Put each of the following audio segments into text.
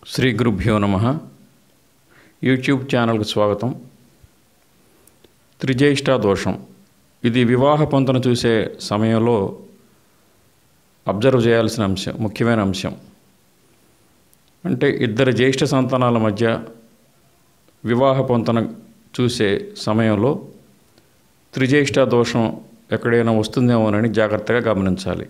శ్రీ గురుభ్యో నమ యూట్యూబ్ ఛానల్కి స్వాగతం త్రిజ్యేష్ఠ దోషం ఇది వివాహ పొంతను చూసే సమయంలో అబ్జర్వ్ చేయాల్సిన అంశం ముఖ్యమైన అంశం అంటే ఇద్దరు జ్యేష్ఠ సంతానాల మధ్య వివాహ పొంతన చూసే సమయంలో త్రిజ్యేష్ఠ దోషం ఎక్కడైనా వస్తుందేమోనని జాగ్రత్తగా గమనించాలి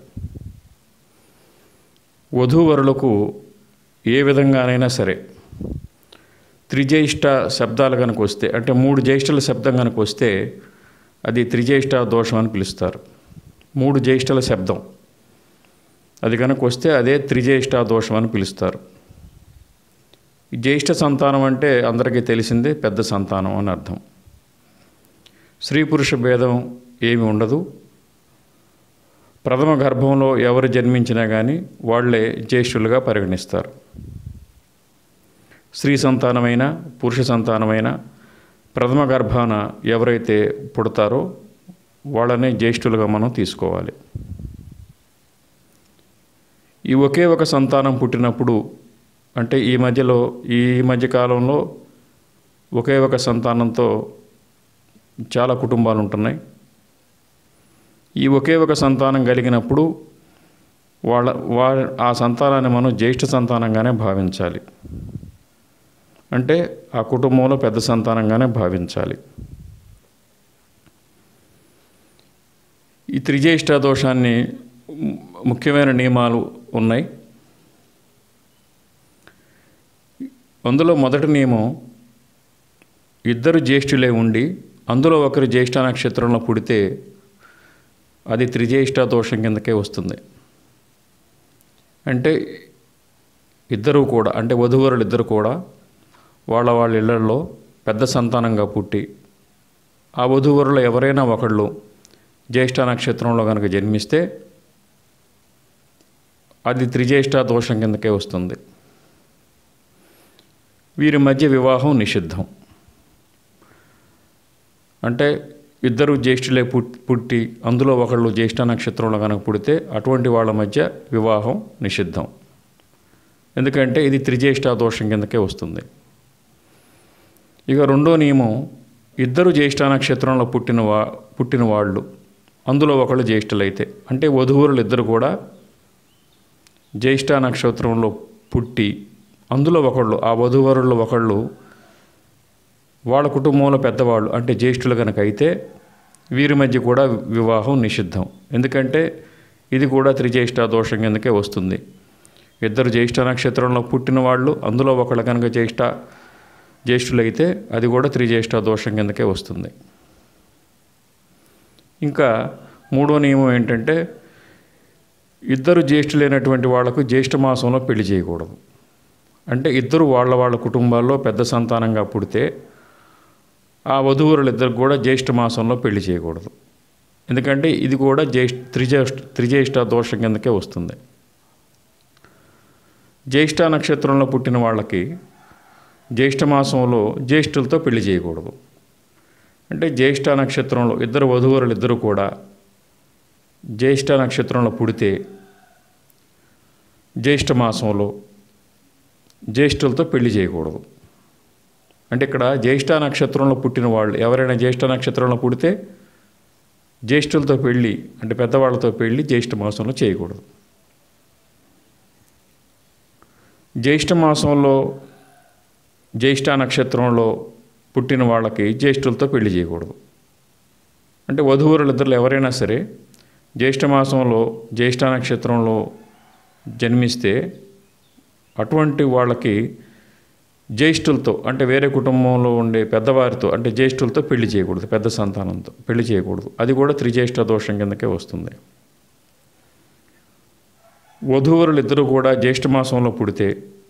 వధూవరులకు ఏ విధంగానైనా సరే త్రిజ్యేష్ఠ శబ్దాలు కనుక వస్తే అంటే మూడు జ్యేష్ఠుల శబ్దం కనుక వస్తే అది త్రిజ్యేష్ఠ దోషం అని పిలుస్తారు మూడు జ్యేష్ఠుల శబ్దం అది కనుక వస్తే అదే త్రిజ్యేష్ఠ దోషం అని పిలుస్తారు ఈ జ్యేష్ఠ సంతానం అంటే అందరికీ తెలిసిందే పెద్ద సంతానం అని అర్థం స్త్రీ పురుష భేదం ఏమి ఉండదు ప్రథమ గర్భంలో ఎవరు జన్మించినా కానీ వాళ్ళే జ్యేష్ఠులుగా పరిగణిస్తారు స్త్రీ సంతానమైన పురుష సంతానమైన ప్రథమ గర్భాన ఎవరైతే పుడతారో వాళ్ళనే జ్యేష్ఠులుగా మనం తీసుకోవాలి ఈ ఒకే ఒక సంతానం పుట్టినప్పుడు అంటే ఈ మధ్యలో ఈ మధ్య కాలంలో ఒకే ఒక సంతానంతో చాలా కుటుంబాలు ఉంటున్నాయి ఈ ఒకే ఒక సంతానం కలిగినప్పుడు వాళ్ళ వా ఆ సంతానాన్ని మనం జ్యేష్ఠ సంతానంగానే భావించాలి అంటే ఆ కుటుంబంలో పెద్ద సంతానంగానే భావించాలి ఈ త్రిజ్యేష్ఠ దోషాన్ని ముఖ్యమైన నియమాలు ఉన్నాయి అందులో మొదటి నియమం ఇద్దరు జ్యేష్ఠులే ఉండి అందులో ఒకరు జ్యేష్ఠ నక్షత్రంలో పుడితే అది త్రిజ్యేష్ఠ దోషం కిందకే వస్తుంది అంటే ఇద్దరు కూడా అంటే వధువరులు ఇద్దరు కూడా వాళ్ళ వాళ్ళ ఇళ్లలో పెద్ద సంతానంగా పుట్టి ఆ వధువరులు ఎవరైనా ఒకళ్ళు జ్యేష్ఠ నక్షత్రంలో కనుక జన్మిస్తే అది త్రిజ్యేష్ఠ దోషం కిందకే వస్తుంది వీరి మధ్య వివాహం నిషిద్ధం అంటే ఇద్దరు జ్యేష్ఠులే పుట్టి అందులో ఒకళ్ళు జ్యేష్ఠ నక్షత్రంలో కనుక పుడితే అటువంటి వాళ్ళ మధ్య వివాహం నిషిద్ధం ఎందుకంటే ఇది త్రిజ్యేష్ఠ దోషం కిందకే వస్తుంది ఇక రెండో నియమం ఇద్దరు జ్యేష్ఠ నక్షత్రంలో పుట్టిన వా పుట్టిన వాళ్ళు అందులో ఒకళ్ళు జ్యేష్ఠులైతే అంటే వధువురులు ఇద్దరు కూడా జ్యేష్ఠ నక్షత్రంలో పుట్టి అందులో ఒకళ్ళు ఆ వధువరుల్లో ఒకళ్ళు వాళ్ళ కుటుంబంలో పెద్దవాళ్ళు అంటే జ్యేష్ఠులు కనుక అయితే వీరి మధ్య కూడా వివాహం నిషిద్ధం ఎందుకంటే ఇది కూడా త్రిజ్యేష్ఠ దోషం కిందకే వస్తుంది ఇద్దరు జ్యేష్ఠ నక్షత్రంలో పుట్టిన వాళ్ళు అందులో ఒకళ్ళు కనుక జ్యేష్ఠ జ్యేష్ఠులైతే అది కూడా త్రిజ్యేష్ఠ దోషం కిందకే వస్తుంది ఇంకా మూడో నియమం ఏంటంటే ఇద్దరు జ్యేష్ఠులైనటువంటి వాళ్లకు జ్యేష్ఠ మాసంలో పెళ్లి చేయకూడదు అంటే ఇద్దరు వాళ్ళ వాళ్ళ కుటుంబాల్లో పెద్ద సంతానంగా పుడితే ఆ వధువురులు ఇద్దరు కూడా జ్యేష్ఠ మాసంలో పెళ్లి చేయకూడదు ఎందుకంటే ఇది కూడా జ్యేష్ఠ త్రిజ్యేష్ఠ త్రిజ్యేష్ఠ దోషం కిందకే వస్తుంది జ్యేష్ఠ నక్షత్రంలో పుట్టిన వాళ్ళకి జ్యేష్ఠ మాసంలో జ్యేష్ఠులతో పెళ్లి చేయకూడదు అంటే జ్యేష్ఠ నక్షత్రంలో ఇద్దరు వధువురులు ఇద్దరు కూడా జ్యేష్ఠ నక్షత్రంలో పుడితే జ్యేష్ఠ మాసంలో జ్యేష్ఠులతో పెళ్లి చేయకూడదు అంటే ఇక్కడ జ్యేష్ఠ నక్షత్రంలో పుట్టిన వాళ్ళు ఎవరైనా జ్యేష్ఠ నక్షత్రంలో పుడితే జ్యేష్ఠులతో పెళ్ళి అంటే పెద్దవాళ్ళతో పెళ్ళి జ్యేష్ఠ మాసంలో చేయకూడదు జ్యేష్ఠ మాసంలో జ్యేష్ఠ నక్షత్రంలో పుట్టిన వాళ్ళకి జ్యేష్ఠులతో పెళ్లి చేయకూడదు అంటే వధువురులు ఇద్దరు ఎవరైనా సరే జ్యేష్ఠ మాసంలో జ్యేష్ఠ నక్షత్రంలో జన్మిస్తే అటువంటి వాళ్ళకి జ్యేష్ఠులతో అంటే వేరే కుటుంబంలో ఉండే పెద్దవారితో అంటే జ్యేష్ఠులతో పెళ్లి చేయకూడదు పెద్ద సంతానంతో పెళ్లి చేయకూడదు అది కూడా త్రిజ్యేష్ఠ దోషం కిందకే వస్తుంది వధూవరులు ఇద్దరు కూడా జ్యేష్ఠ మాసంలో పుడితే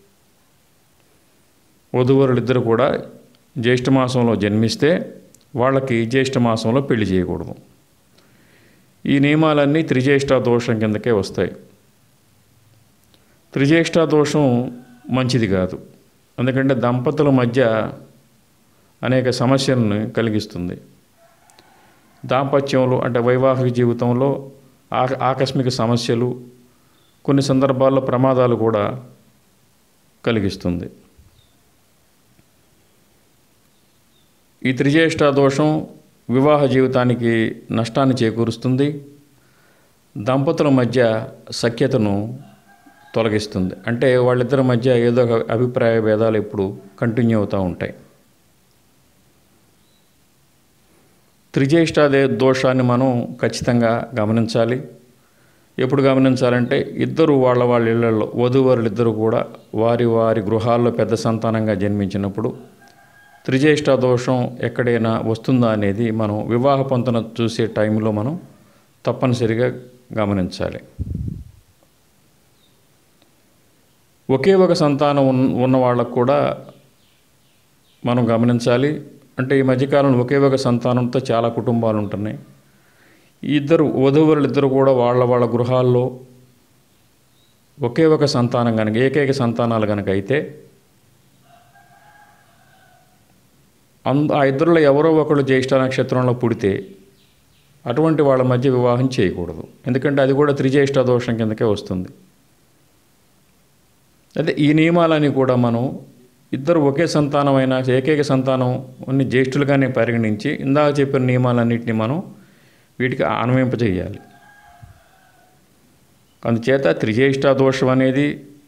వధూవరులు ఇద్దరు కూడా జ్యేష్ఠ మాసంలో జన్మిస్తే వాళ్ళకి జ్యేష్ఠ మాసంలో పెళ్లి చేయకూడదు ఈ నియమాలన్నీ త్రిజ్యేష్ఠ దోషం కిందకే వస్తాయి త్రిజ్యేష్ఠ దోషం మంచిది కాదు ఎందుకంటే దంపతుల మధ్య అనేక సమస్యలను కలిగిస్తుంది దాంపత్యంలో అంటే వైవాహిక జీవితంలో ఆకస్మిక సమస్యలు కొన్ని సందర్భాల్లో ప్రమాదాలు కూడా కలిగిస్తుంది ఈ త్రిజ్యేష్ఠ దోషం వివాహ జీవితానికి నష్టాన్ని చేకూరుస్తుంది దంపతుల మధ్య సఖ్యతను తొలగిస్తుంది అంటే వాళ్ళిద్దరి మధ్య ఏదో ఒక అభిప్రాయ భేదాలు ఎప్పుడు కంటిన్యూ అవుతూ ఉంటాయి త్రిజ్యేష్ఠ దే దోషాన్ని మనం ఖచ్చితంగా గమనించాలి ఎప్పుడు గమనించాలంటే ఇద్దరు వాళ్ళ వాళ్ళ ఇళ్లలో వధూవరులు ఇద్దరు కూడా వారి వారి గృహాల్లో పెద్ద సంతానంగా జన్మించినప్పుడు త్రిజ్యేష్ఠ దోషం ఎక్కడైనా వస్తుందా అనేది మనం వివాహ పొంతన చూసే టైంలో మనం తప్పనిసరిగా గమనించాలి ఒకే ఒక సంతానం ఉన్న ఉన్న వాళ్ళకు కూడా మనం గమనించాలి అంటే ఈ మధ్యకాలంలో ఒకే ఒక సంతానంతో చాలా కుటుంబాలు ఉంటున్నాయి ఈ ఇద్దరు వధువులు ఇద్దరు కూడా వాళ్ళ వాళ్ళ గృహాల్లో ఒకే ఒక సంతానం కనుక ఏకైక సంతానాలు కనుక అయితే అంద ఆ ఇద్దరిలో ఎవరో ఒకళ్ళు జ్యేష్ఠ నక్షత్రంలో పుడితే అటువంటి వాళ్ళ మధ్య వివాహం చేయకూడదు ఎందుకంటే అది కూడా త్రిజ్యేష్ఠ దోషం కిందకే వస్తుంది అదే ఈ నియమాలని కూడా మనం ఇద్దరు ఒకే సంతానమైన ఏకైక సంతానం అన్ని జ్యేష్ఠులుగానే పరిగణించి ఇందాక చెప్పిన నియమాలన్నింటినీ మనం వీటికి అన్వయింపజేయాలి అందుచేత త్రిజ్యేష్ఠ దోషం అనేది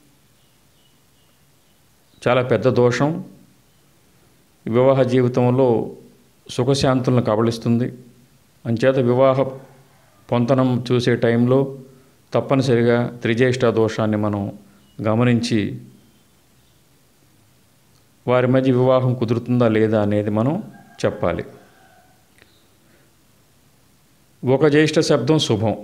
చాలా పెద్ద దోషం వివాహ జీవితంలో సుఖశాంతులను కబళిస్తుంది అంచేత వివాహ పొంతనం చూసే టైంలో తప్పనిసరిగా త్రిజ్యేష్ఠ దోషాన్ని మనం గమనించి వారి మధ్య వివాహం కుదురుతుందా లేదా అనేది మనం చెప్పాలి ఒక జ్యేష్ఠ శబ్దం శుభం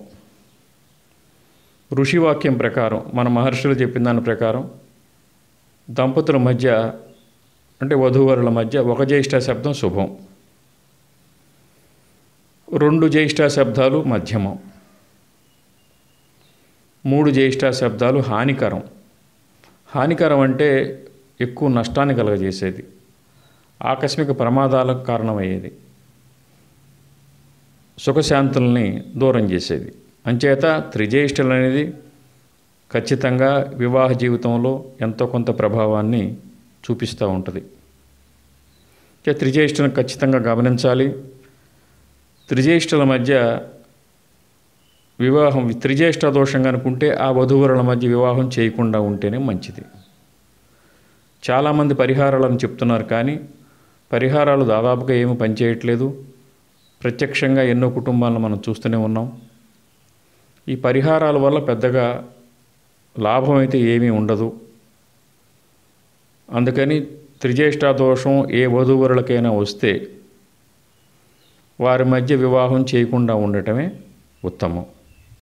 ఋషివాక్యం ప్రకారం మన మహర్షులు చెప్పిన దాని ప్రకారం దంపతుల మధ్య అంటే వధూవరుల మధ్య ఒక జ్యేష్ఠ శబ్దం శుభం రెండు జ్యేష్ఠ శబ్దాలు మధ్యమం మూడు జ్యేష్ఠ శబ్దాలు హానికరం హానికరం అంటే ఎక్కువ నష్టాన్ని కలగజేసేది ఆకస్మిక ప్రమాదాలకు కారణమయ్యేది సుఖశాంతుల్ని దూరం చేసేది అంచేత త్రిజ్యేష్ఠలు అనేది ఖచ్చితంగా వివాహ జీవితంలో ఎంతో కొంత ప్రభావాన్ని చూపిస్తూ ఉంటుంది త్రిజ్యేష్ఠను ఖచ్చితంగా గమనించాలి త్రిజ్యేష్ఠుల మధ్య వివాహం త్రిజ్యేష్ఠ దోషంగా అనుకుంటే ఆ వధువుల మధ్య వివాహం చేయకుండా ఉంటేనే మంచిది చాలామంది పరిహారాలను చెప్తున్నారు కానీ పరిహారాలు దాదాపుగా ఏమి పనిచేయట్లేదు ప్రత్యక్షంగా ఎన్నో కుటుంబాలను మనం చూస్తూనే ఉన్నాం ఈ పరిహారాల వల్ల పెద్దగా లాభం అయితే ఏమీ ఉండదు అందుకని త్రిజ్యేష్ఠ దోషం ఏ వధూవరులకైనా వస్తే వారి మధ్య వివాహం చేయకుండా ఉండటమే ఉత్తమం